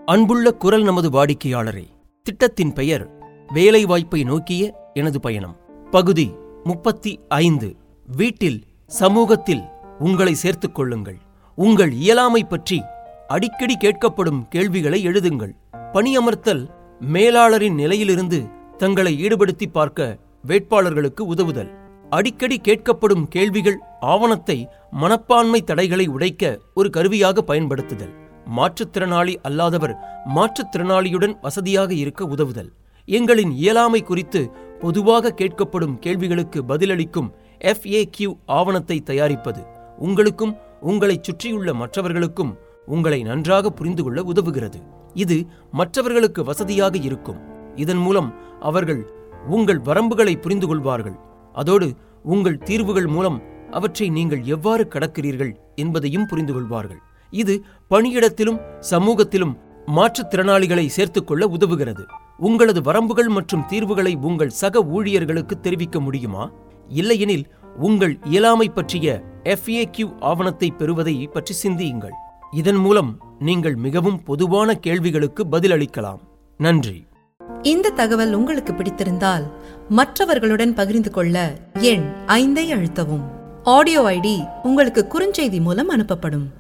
அன்புள்ள குரல் நமது வாடிக்கையாளரே திட்டத்தின் பெயர் வேலைவாய்ப்பை நோக்கிய எனது பயணம் பகுதி முப்பத்தி ஐந்து வீட்டில் சமூகத்தில் உங்களை சேர்த்துக் கொள்ளுங்கள் உங்கள் இயலாமை பற்றி அடிக்கடி கேட்கப்படும் கேள்விகளை எழுதுங்கள் பணியமர்த்தல் மேலாளரின் நிலையிலிருந்து தங்களை ஈடுபடுத்தி பார்க்க வேட்பாளர்களுக்கு உதவுதல் அடிக்கடி கேட்கப்படும் கேள்விகள் ஆவணத்தை மனப்பான்மை தடைகளை உடைக்க ஒரு கருவியாக பயன்படுத்துதல் மாற்றுத்திறனாளி அல்லாதவர் மாற்றுத்திறனாளியுடன் வசதியாக இருக்க உதவுதல் எங்களின் இயலாமை குறித்து பொதுவாக கேட்கப்படும் கேள்விகளுக்கு பதிலளிக்கும் FAQ ஆவணத்தை தயாரிப்பது உங்களுக்கும் உங்களைச் சுற்றியுள்ள மற்றவர்களுக்கும் உங்களை நன்றாக புரிந்து கொள்ள உதவுகிறது இது மற்றவர்களுக்கு வசதியாக இருக்கும் இதன் மூலம் அவர்கள் உங்கள் வரம்புகளை புரிந்து கொள்வார்கள் அதோடு உங்கள் தீர்வுகள் மூலம் அவற்றை நீங்கள் எவ்வாறு கடக்கிறீர்கள் என்பதையும் புரிந்து கொள்வார்கள் இது பணியிடத்திலும் சமூகத்திலும் மாற்றுத்திறனாளிகளை சேர்த்துக்கொள்ள உதவுகிறது உங்களது வரம்புகள் மற்றும் தீர்வுகளை உங்கள் சக ஊழியர்களுக்கு தெரிவிக்க முடியுமா இல்லையெனில் உங்கள் இயலாமை பற்றிய FAQ ஆவணத்தை பெறுவதை பற்றி சிந்தியுங்கள் இதன் மூலம் நீங்கள் மிகவும் பொதுவான கேள்விகளுக்கு பதிலளிக்கலாம் நன்றி இந்த தகவல் உங்களுக்கு பிடித்திருந்தால் மற்றவர்களுடன் பகிர்ந்து கொள்ள எண் ஐந்தை அழுத்தவும் ஆடியோ ஐடி உங்களுக்கு குறுஞ்செய்தி மூலம் அனுப்பப்படும்